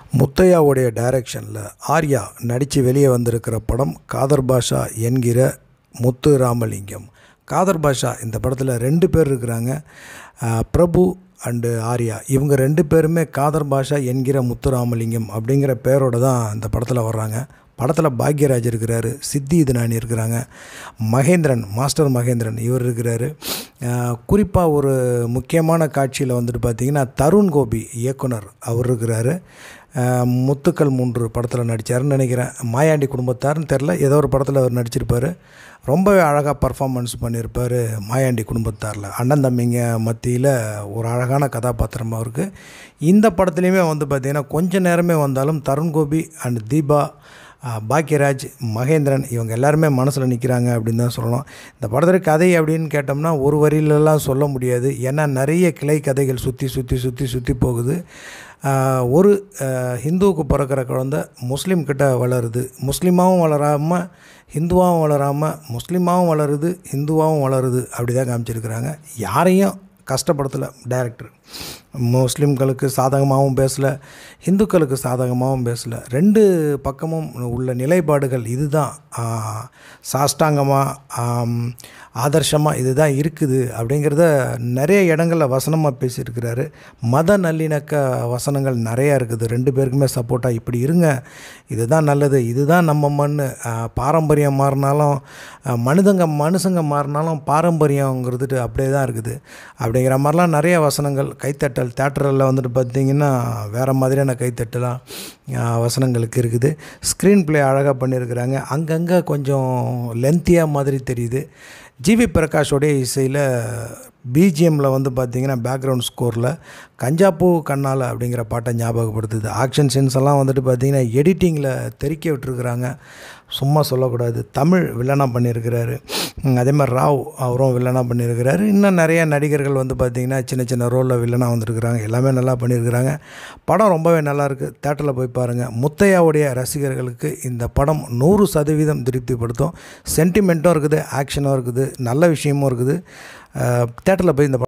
முத்தையாவுடைய டைரக்ஷனில் ஆர்யா நடித்து வெளியே வந்திருக்கிற படம் காதர் பாஷா என்கிற முத்து ராமலிங்கம் காதர் பாஷா இந்த படத்தில் ரெண்டு பேர் இருக்கிறாங்க அஹ், பிரபு அண்டு ஆர்யா இவங்க ரெண்டு பேருமே காதர் பாஷா என்கிற முத்து ராமலிங்கம் அப்படிங்கிற பேரோட தான் இந்த படத்தில் வர்றாங்க படத்தில் பாக்யராஜ் இருக்கிறாரு சித்தி இதுனானி இருக்கிறாங்க மகேந்திரன் மாஸ்டர் மகேந்திரன் இவர் இருக்கிறாரு குறிப்பாக ஒரு முக்கியமான காட்சியில் வந்துட்டு பார்த்தீங்கன்னா தருண் கோபி இயக்குனர் அவர் இருக்கிறாரு அஹ், முத்துக்கள் மூன்று படத்தில் நடித்தாருன்னு நினைக்கிறேன் மாயாண்டி குடும்பத்தார்னு தெரில ஏதோ ஒரு படத்தில் அவர் நடிச்சிருப்பார் ரொம்பவே அழகாக பர்ஃபார்மன்ஸ் பண்ணியிருப்பார் மாயாண்டி குடும்பத்தாரில் அண்ணன் தம்பிங்க மத்தியில் ஒரு அழகான கதாபாத்திரம் அவருக்கு இந்த படத்துலையுமே வந்து பார்த்திங்கன்னா கொஞ்ச நேரமே வந்தாலும் தருண் கோபி அண்ட் தீபா ஆஹ் பாக்யராஜ் மகேந்திரன் இவங்க எல்லாருமே மனசில் நிற்கிறாங்க அப்படின்னு தான் சொல்லணும் இந்த படத்தில் கதை அப்படின்னு கேட்டோம்னா ஒரு வரியிலலாம் சொல்ல முடியாது ஏன்னா நிறைய கிளை கதைகள் சுற்றி சுற்றி சுற்றி சுற்றி போகுது ஆஹ் ஒரு ஆஹ் ஹிந்துவுக்கு பிறக்கிற குழந்த முஸ்லீம் கிட்ட வளருது முஸ்லீமாவும் வளராமல் ஹிந்துவாகவும் வளராமல் முஸ்லீமாவும் வளருது ஹிந்துவாகவும் வளருது அப்படி தான் காமிச்சிருக்கிறாங்க யாரையும் கஷ்டப்படுத்தலை டைரக்டர் முஸ்லீம்களுக்கு சாதகமாகவும் பேசலை இந்துக்களுக்கு சாதகமாகவும் பேசலை ரெண்டு பக்கமும் உள்ள நிலைப்பாடுகள் இதுதான் சாஷ்டாங்கமாக ஆதர்ஷமாக இதுதான் இருக்குது அப்படிங்கிறத நிறைய இடங்களில் வசனமாக பேசியிருக்கிறாரு மத நல்லிணக்க வசனங்கள் நிறையா இருக்குது ரெண்டு பேருக்குமே சப்போர்ட்டாக இப்படி இருங்க இதுதான் நல்லது இதுதான் நம்ம மண் பாரம்பரியம் மாறினாலும் ஆஹ் மனிதங்க மனுஷங்க மாறினாலும் பாரம்பரியங்கிறது அப்படியே தான் இருக்குது அப்படிங்கிற மாதிரிலாம் நிறைய வசனங்கள் கைத்தட்டல் தேட்டரில் வந்துட்டு பார்த்திங்கன்னா வேறு மாதிரியான கைத்தட்டலாம் ஆஹ் வசனங்களுக்கு இருக்குது ஸ்க்ரீன் ப்ளே அழகாக பண்ணியிருக்கிறாங்க அங்கங்கே கொஞ்சம் லென்த்தியாக மாதிரி தெரியுது ஜிவி பிரகாஷோடைய இசையில் பிஜிஎம்மில் வந்து பார்த்திங்கன்னா பேக்ரவுண்ட் ஸ்கோரில் கஞ்சாப்பூ கண்ணால் அப்படிங்கிற பாட்டை ஞாபகப்படுத்துது ஆக்ஷன் சீன்ஸ் எல்லாம் வந்துட்டு பார்த்திங்கன்னா எடிட்டிங்கில் தெறிக்க விட்டுருக்குறாங்க சும்மா சொல்லக்கூடாது தமிழ் வில்லனாக பண்ணியிருக்கிறாரு ம், அதே மாதிரி ராவ் அவரும் வில்லனாக பண்ணியிருக்கிறாரு இன்னும் நிறைய நடிகர்கள் வந்து பார்த்திங்கன்னா சின்ன சின்ன ரோலில் வில்லனாக வந்திருக்கிறாங்க எல்லாமே நல்லா பண்ணியிருக்கிறாங்க படம் ரொம்பவே நல்லாயிருக்கு தேட்டரில் போய் பாருங்கள் முத்தையாவுடைய ரசிகர்களுக்கு இந்த படம் நூறு சதவீதம் திருப்திப்படுத்தும் சென்டிமெண்ட்டும் இருக்குது ஆக்ஷனும் இருக்குது நல்ல விஷயமும் இருக்குது தேட்டரில் போய் இந்த படம்